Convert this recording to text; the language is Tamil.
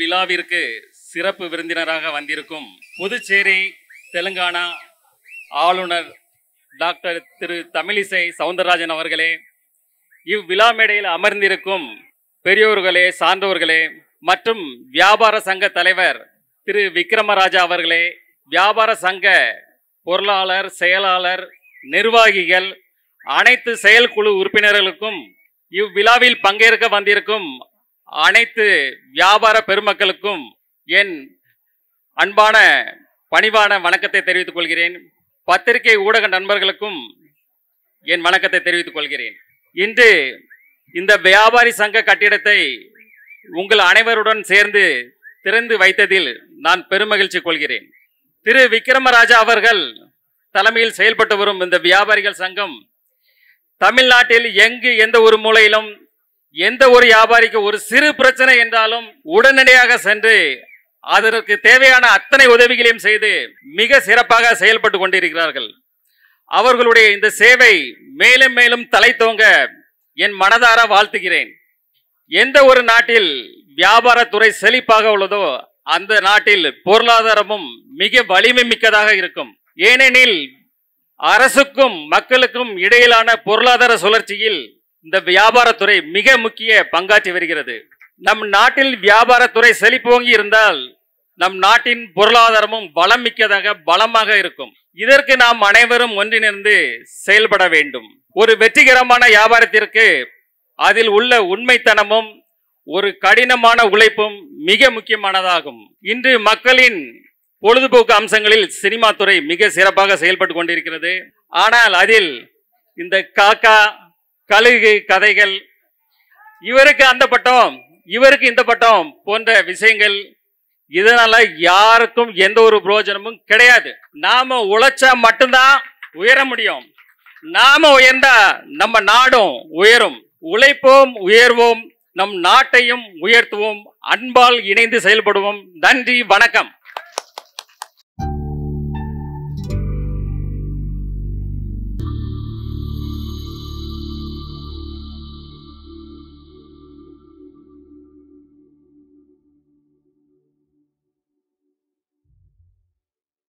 இவ்விழாவிற்கு சிறப்பு விருந்தினராக வந்திருக்கும் புதுச்சேரி தெலுங்கானா ஆளுநர் டாக்டர் திரு தமிழிசை சவுந்தரராஜன் அவர்களே இவ்விழா மேடையில் அமர்ந்திருக்கும் பெரியோர்களே சான்றோர்களே மற்றும் வியாபார சங்க தலைவர் திரு விக்ரமராஜா அவர்களே வியாபார சங்க பொருளாளர் செயலாளர் நிர்வாகிகள் அனைத்து செயற்குழு உறுப்பினர்களுக்கும் இவ்விழாவில் பங்கேற்க வந்திருக்கும் அனைத்து வியாபார பெருமக்களுக்கும் என் அன்பான பணிவான வணக்கத்தை தெரிவித்துக் கொள்கிறேன் பத்திரிகை ஊடக நண்பர்களுக்கும் என் வணக்கத்தை தெரிவித்துக் கொள்கிறேன் இன்று இந்த வியாபாரி சங்க கட்டிடத்தை உங்கள் அனைவருடன் சேர்ந்து திறந்து வைத்ததில் நான் பெருமகிழ்ச்சி கொள்கிறேன் திரு விக்ரமராஜா அவர்கள் தலைமையில் செயல்பட்டு வரும் இந்த வியாபாரிகள் சங்கம் தமிழ்நாட்டில் எங்கு எந்த ஒரு மூலையிலும் எந்த ஒரு வியாபாரிக்கு ஒரு சிறு பிரச்சனை என்றாலும் உடனடியாக சென்று அதற்கு தேவையான அத்தனை உதவிகளையும் செய்து மிக சிறப்பாக செயல்பட்டு கொண்டிருக்கிறார்கள் அவர்களுடைய இந்த சேவை மேலும் மேலும் தலை தோங்க என் மனதார வாழ்த்துகிறேன் எந்த ஒரு நாட்டில் வியாபாரத்துறை செழிப்பாக உள்ளதோ அந்த நாட்டில் பொருளாதாரமும் மிக வலிமை மிக்கதாக இருக்கும் ஏனெனில் அரசுக்கும் மக்களுக்கும் இடையிலான பொருளாதார சுழற்சியில் இந்த வியாபாரத்துறை மிக முக்கிய பங்காற்றி வருகிறது நம் நாட்டில் வியாபாரத்துறை செழிப்போங்கி இருந்தால் நம் நாட்டின் பொருளாதாரமும் வளம் மிக்கதாக பலமாக இருக்கும் இதற்கு நாம் அனைவரும் ஒன்றிணைந்து செயல்பட வேண்டும் ஒரு வெற்றிகரமான வியாபாரத்திற்கு அதில் உள்ள உண்மைத்தனமும் ஒரு கடினமான உழைப்பும் மிக முக்கியமானதாகும் இன்று மக்களின் பொழுதுபோக்கு அம்சங்களில் சினிமா துறை மிக சிறப்பாக செயல்பட்டு கொண்டிருக்கிறது ஆனால் அதில் இந்த காக்கா கழுகு கதைகள் இவருக்கு அந்த பட்டம் இவருக்கு இந்த பட்டம் போன்ற விஷயங்கள் இதனால யாருக்கும் எந்த ஒரு பிரயோஜனமும் கிடையாது நாம உழைச்சா மட்டும்தான் உயர முடியும் நாம உயர்ந்தா நம்ம நாடும் உயரும் உழைப்போம் உயர்வோம் நம் நாட்டையும் உயர்த்துவோம் அன்பால் இணைந்து செயல்படுவோம் நன்றி வணக்கம்